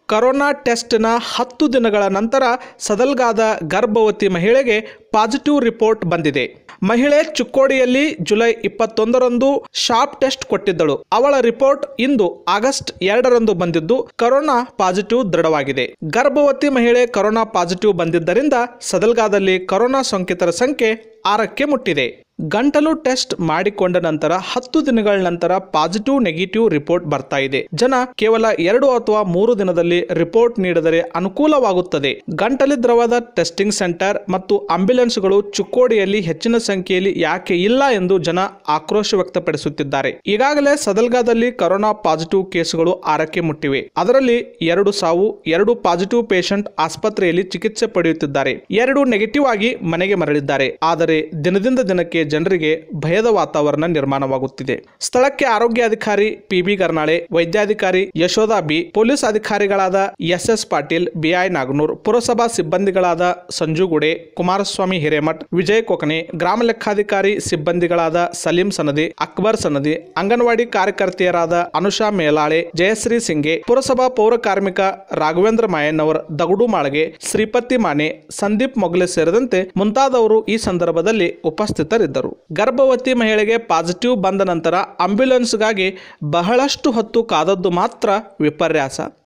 corona ಟೆಸ್ಟ್ನ ಹತ್ತು ದಿನಗಳ ನಂತರ ಸದಲ್ಗಾದ ಗರ್ಭವತಿ ಮಹಿಳೆಗೆ ಪಾಸಿಟಿವ್ ರಿಪೋರ್ಟ್ ಬಂದಿದೆ ಮಹಿಳೆ ಚಿಕ್ಕೋಡಿಯಲ್ಲಿ ಜುಲೈ ಇಪ್ಪತ್ತೊಂದರಂದು ಶಾಪ್ ಟೆಸ್ಟ್ ಕೊಟ್ಟಿದ್ದಳು ಅವಳ ರಿಪೋರ್ಟ್ ಇಂದು ಆಗಸ್ಟ್ ಎರಡರಂದು ಬಂದಿದ್ದು ಕರೋನಾ ಪಾಸಿಟಿವ್ ದೃಢವಾಗಿದೆ ಗರ್ಭವತಿ ಮಹಿಳೆ ಕರೋನಾ ಪಾಸಿಟಿವ್ ಬಂದಿದ್ದರಿಂದ ಸದಲ್ಗಾದಲ್ಲಿ ಕರೋನಾ ಸೋಂಕಿತರ ಸಂಖ್ಯೆ ಆರಕ್ಕೆ ಮುಟ್ಟಿದೆ ಗಂಟಲು ಟೆಸ್ಟ್ ಮಾಡಿಕೊಂಡ ನಂತರ ಹತ್ತು ದಿನಗಳ ನಂತರ ಪಾಸಿಟಿವ್ ನೆಗೆಟಿವ್ ರಿಪೋರ್ಟ್ ಬರ್ತಾ ಇದೆ ಜನ ಕೇವಲ ಎರಡು ಅಥವಾ ಮೂರು ದಿನದಲ್ಲಿ ರಿಪೋರ್ಟ್ ನೀಡಿದರೆ ಅನುಕೂಲವಾಗುತ್ತದೆ ಗಂಟಲಿ ದ್ರವದ ಟೆಸ್ಟಿಂಗ್ ಸೆಂಟರ್ ಮತ್ತು ಆಂಬ್ಯುಲೆನ್ಸ್ಗಳು ಚಿಕ್ಕೋಡಿಯಲ್ಲಿ ಹೆಚ್ಚಿನ ಸಂಖ್ಯೆಯಲ್ಲಿ ಯಾಕೆ ಇಲ್ಲ ಎಂದು ಜನ ಆಕ್ರೋಶ ವ್ಯಕ್ತಪಡಿಸುತ್ತಿದ್ದಾರೆ ಈಗಾಗಲೇ ಸದಲ್ಗಾದಲ್ಲಿ ಕರೋನಾ ಪಾಸಿಟಿವ್ ಕೇಸುಗಳು ಆರಕ್ಕೆ ಮುಟ್ಟಿವೆ ಅದರಲ್ಲಿ ಎರಡು ಸಾವು ಎರಡು ಪಾಸಿಟಿವ್ ಪೇಷಂಟ್ ಆಸ್ಪತ್ರೆಯಲ್ಲಿ ಚಿಕಿತ್ಸೆ ಪಡೆಯುತ್ತಿದ್ದಾರೆ ಎರಡು ನೆಗೆಟಿವ್ ಆಗಿ ಮನೆಗೆ ಮರಳಿದ್ದಾರೆ ಆದರೆ ದಿನದಿಂದ ದಿನಕ್ಕೆ ಜನರಿಗೆ ಭಯದ ವಾತಾವರಣ ನಿರ್ಮಾಣವಾಗುತ್ತಿದೆ ಸ್ಥಳಕ್ಕೆ ಆರೋಗ್ಯಾಧಿಕಾರಿ ಪಿ ಬಿ ಗರ್ನಾಳೆ ವೈದ್ಯಾಧಿಕಾರಿ ಯಶೋಧ ಬಿ ಪೊಲೀಸ್ ಅಧಿಕಾರಿಗಳಾದ S S Patil B I Naganur ಪುರಸಭಾ ಸಿಬ್ಬಂದಿಗಳಾದ ಸಂಜು ಗುಡೆ ಕುಮಾರಸ್ವಾಮಿ ಹಿರೇಮಠ್ ವಿಜಯ್ ಕೊಕನೆ ಗ್ರಾಮ ಲೆಕ್ಕಾಧಿಕಾರಿ ಸಿಬ್ಬಂದಿಗಳಾದ ಸಲೀಂ ಸನದಿ ಅಕ್ಬರ್ ಸನದಿ ಅಂಗನವಾಡಿ ಕಾರ್ಯಕರ್ತೆಯರಾದ ಅನುಷಾ ಮೇಲಾಳೆ ಜಯಶ್ರೀ ಸಿಂಗೆ ಪುರಸಭಾ ಪೌರ ಕಾರ್ಮಿಕ ರಾಘವೇಂದ್ರ ಮಾಯಣ್ಣವರ್ ದಗುಡು ಮಾಳಗೆ ಶ್ರೀಪತಿ ಮಾನೆ ಸಂದೀಪ್ ಮೊಗಲೆ ಸೇರಿದಂತೆ ಮುಂತಾದವರು ಈ ಸಂದರ್ಭದಲ್ಲಿ ಉಪಸ್ಥಿತರಿದ್ದರು ಗರ್ಭವತಿ ಮಹಿಳೆಗೆ ಪಾಸಿಟಿವ್ ಬಂದ ನಂತರ ಆಂಬ್ಯುಲೆನ್ಸ್ಗಾಗಿ ಬಹಳಷ್ಟು ಹೊತ್ತು ಕಾದದ್ದು ಮಾತ್ರ ವಿಪರ್ಯಾಸ